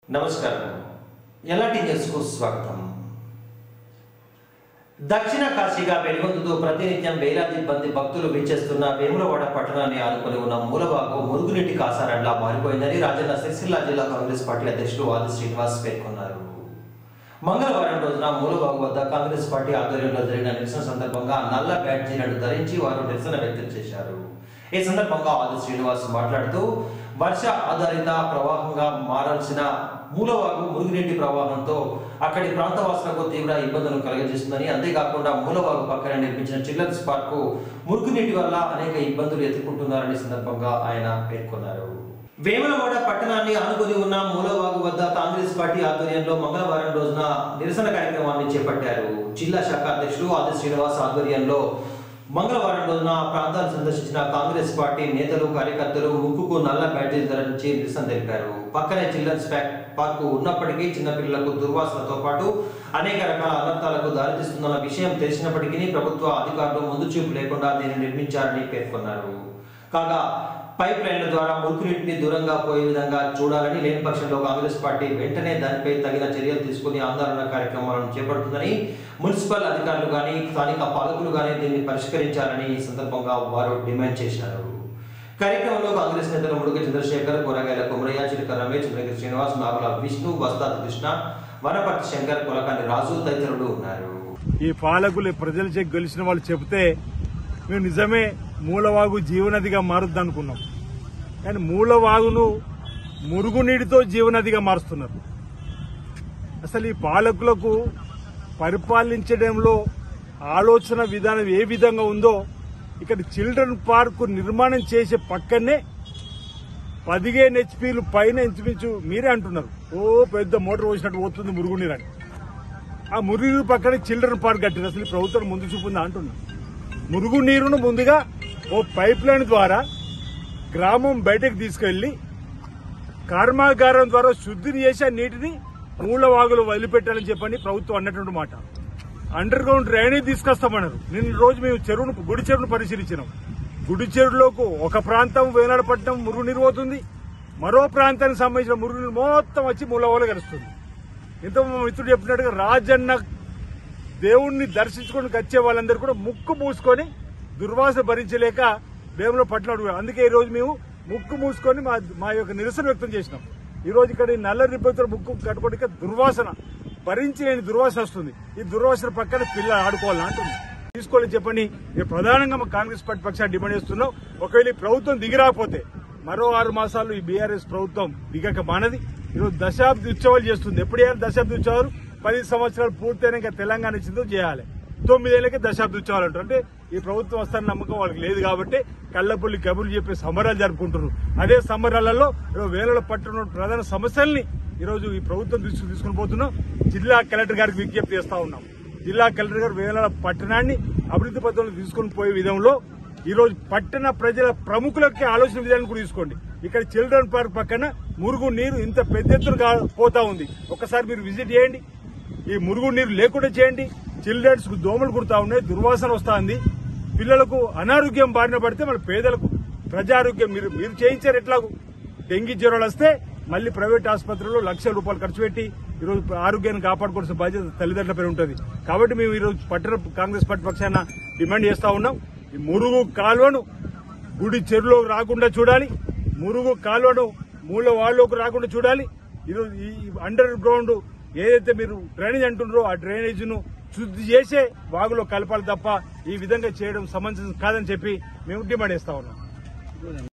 నమస్కారం ఎలాంటి న్యూస్కు స్వాగతం దక్షిణ కాశీగా వెలుగొందుతూ ప్రతినిత్యం వేలాది మంది భక్తులు విచ్చేస్తున్న వేములవాడ పట్టణాన్ని ఆనుకొని ఉన్న మూలబాగు మురుగునీటి కాసారంలా మారిపోయిందని రాజన్న సిరిసిల్ల జిల్లా కాంగ్రెస్ పార్టీ అధ్యక్షుడు ఆది శ్రీనివాస్ పేర్కొన్నారు మంగళవారం రోజున మూలబాగు వద్ద కాంగ్రెస్ పార్టీ ఆధ్వర్యంలో జరిగిన నిరసన సందర్భంగా నల్ల బ్యాడ్జీలను ధరించి వారు నిరసన వ్యక్తం చేశారు ఈ సందర్భంగా ఆది శ్రీనివాస్ మాట్లాడుతూ వర్ష ఆధారిత ప్రవాహంగా మారాల్సిన మూలవాగు మురుగునీటి ప్రవాహంతో అక్కడి ప్రాంతవాసులకు తీవ్ర ఇబ్బందులు కలుగజేస్తుందని అంతేకాకుండా మూలవాగు పక్కన నిర్మించిన చిల్డ్రన్స్ పార్కు మురుగునీటి వల్ల అనేక ఇబ్బందులు ఎదుర్కొంటున్నారని సందర్భంగా ఆయన పేర్కొన్నారు వేములవాడ పట్టణాన్ని ఆనుకుని ఉన్న మూలవాగు వద్ద కాంగ్రెస్ పార్టీ ఆధ్వర్యంలో మంగళవారం రోజున నిరసన కార్యక్రమాన్ని చేపట్టారు జిల్లా శాఖ అధ్యక్షుడు ఆది శ్రీనివాస్ ఆధ్వర్యంలో మంగళవారం రోజున ఆ ప్రాంతాన్ని సందర్శించిన కాంగ్రెస్ పార్టీ నేతలు కార్యకర్తలు ముక్కుకు నల్ల బ్యాడ్జీలు ధరించి నిరసన తెలిపారు పక్కనే చిల్డ్రన్స్ ప్యాక్ పార్కు ఉన్నప్పటికీ చిన్నపిల్లలకు దుర్వాసనతో పాటు అనేక రకాల అనర్థాలకు దారితీస్తుందన్న విషయం తెలిసినప్పటికీ ప్రభుత్వ అధికారులు ముందు చూపు లేకుండా దీన్ని నిర్మించారని పేర్కొన్నారు కాగా పైప్ లైన్ల ద్వారా మురుగునీటిని దూరంగా పోయే విధంగా చూడాలని లేని పక్షంలో కాంగ్రెస్ పార్టీ వెంటనే దానిపై తగిన చర్యలు తీసుకుని ఆందోళన కార్యక్రమాలను చేపడుతుందని మున్సిపల్ అధికారులు కానీ స్థానిక పాలకులు కానీ దీన్ని పరిష్కరించాలని ఈ సందర్భంగా వారు డిమాండ్ చేశారు కార్యక్రమంలో కాంగ్రెస్ నేతలు ముడుగ చంద్రశేఖర్ కూరగాయల కుమరయ్య చిలుక రమేష్ చంద్రగిరి శ్రీనివాస్ నాగుల విష్ణు వస్తాది కృష్ణ వనపర్తి శంకర్ కులకాని రాజు తదితరులు ఉన్నారు ఈ పాలకులు ప్రజలచే గెలిచిన వాళ్ళు చెబితే మేము నిజమే మూలవాగు జీవనదిగా మారుద్ది అనుకున్నాం కానీ మూలవాగును మురుగునీటితో జీవనదిగా మారుస్తున్నారు అసలు ఈ పాలకులకు పరిపాలించడంలో ఆలోచన విధానం ఏ విధంగా ఉందో ఇక్కడ చిల్డ్రన్ పార్కు నిర్మాణం చేసే పక్కనే పదిహేను హెచ్పీలు పైన ఇంచుమించు మీరే అంటున్నారు ఓ పెద్ద మోటార్ పోసినట్టు పోతుంది మురుగునీరు అని ఆ మురుగు పక్కన చిల్డ్రన్ పార్క్ కట్టింది అసలు ఈ ప్రభుత్వం ముందు చూపుందా అంటున్నా మురుగు నీరును ముందుగా ఓ పైప్ లైన్ ద్వారా గ్రామం బయటకు తీసుకెళ్లి కర్మాగారం ద్వారా శుద్ధి చేసి ఆ నీటిని మూల వాగులు వదిలిపెట్టాలని చెప్పని ప్రభుత్వం అన్నటువంటి మాట అండర్ గ్రౌండ్ డ్రైనేజ్ తీసుకొస్తామన్నారు నిన్న రోజు మేము చెరువును గుడి చెరువును పరిశీలించినాం గుడి చెరువులోకి ఒక ప్రాంతం వేలాడపట్నం మురుగునీరు పోతుంది మరో ప్రాంతానికి సంబంధించిన మురుగునీరు మొత్తం వచ్చి మూలవాగులు కలుస్తుంది ఇంత మా మిత్రుడు చెప్పినట్టుగా రాజన్న దేవుణ్ణి దర్శించుకొని వచ్చే వాళ్ళందరూ కూడా ముక్కు మూసుకొని దుర్వాసన భరించలేక దేవులో పట్ల అడుగుతారు అందుకే ఈ రోజు మేము ముక్కు మూసుకొని మా మా యొక్క నిరసన వ్యక్తం చేసినాం ఈ రోజు ఇక్కడ ఈ నల్ల రిబ్బతో ముక్కు కట్టుకోవడానికి దుర్వాసన భరించలేని దుర్వాసన వస్తుంది ఈ దుర్వాసన పక్కన పిల్ల ఆడుకోవాలని అంటుంది తీసుకోవాలని చెప్పని మేము ప్రధానంగా మా కాంగ్రెస్ పార్టీ పక్షాన్ని డిమాండ్ చేస్తున్నాం ఒకవేళ ఈ ప్రభుత్వం దిగిరాకపోతే మరో ఆరు మాసాలు ఈ బీఆర్ఎస్ ప్రభుత్వం దిగక మానది ఈరోజు దశాబ్ది ఉత్సవాలు చేస్తుంది ఎప్పుడైనా దశాబ్ది ఉత్సవాలు పది సంవత్సరాలు పూర్తయినాక తెలంగాణ ఇచ్చిందో చేయాలి తొమ్మిదేళ్ళకి దశాబ్ది ఉత్సవాలు అంటారు అంటే ఈ ప్రభుత్వం వస్తారని నమ్మకం వాళ్ళకి లేదు కాబట్టి కళ్ళపుల్లి కబుర్లు చెప్పి సంబరాలు జరుపుకుంటున్నారు అదే సంబరాలలో ఈరోజు వేలలో పట్టున్న ప్రధాన సమస్యల్ని ఈరోజు ఈ ప్రభుత్వం తీసుకు తీసుకుని పోతున్నాం జిల్లా కలెక్టర్ గారికి విజ్ఞప్తి చేస్తా ఉన్నాం జిల్లా కలెక్టర్ గారు వేల పట్టణాన్ని అభివృద్ధి పథకంలో తీసుకుని పోయే విధంలో ఈ రోజు పట్టణ ప్రజల ప్రముఖులకి ఆలోచన విధానం కూడా తీసుకోండి ఇక్కడ చిల్డ్రన్ పార్క్ పక్కన మురుగు నీరు ఇంత పెద్ద ఎత్తున గా- పోతా ఉంది ఒకసారి మీరు విజిట్ చేయండి ఈ మురుగు నీరు లేకుండా చేయండి చిల్డ్రన్స్ కు దోమలు కుడతా ఉన్నాయి దుర్వాసన వస్తా ఉంది పిల్లలకు అనారోగ్యం బారిన పడితే మన పేదలకు ప్రజారోగ్యం మీరు మీరు చేయించారు ఎట్లాగూ డెంగీ జ్వరాలు వస్తే మళ్ళీ ప్రైవేట్ ఆసుపత్రుల్లో లక్షల రూపాయలు ఖర్చు పెట్టి ఈరోజు ఆరోగ్యాన్ని కాపాడుకోవాల్సిన బాధ్యత తల్లిదండ్రుల పేరు ఉంటుంది కాబట్టి మేము ఈరోజు పట్టణ కాంగ్రెస్ పార్టీ పక్షాన డిమాండ్ చేస్తా ఉన్నాం ఈ మురుగు కాలువను గుడి చెరువులోకి రాకుండా చూడాలి మురుగు కాలువను మూల వాళ్ళలోకి రాకుండా చూడాలి ఈరోజు ఈ అండర్ గ్రౌండ్ ఏదైతే మీరు డ్రైనేజ్ అంటున్నారో ఆ డ్రైనేజ్ ను శుద్ధి చేసే వాగులో కలపాలి తప్ప ఈ విధంగా చేయడం సమంజసం కాదని చెప్పి మేము డిమాండ్ చేస్తా ఉన్నాం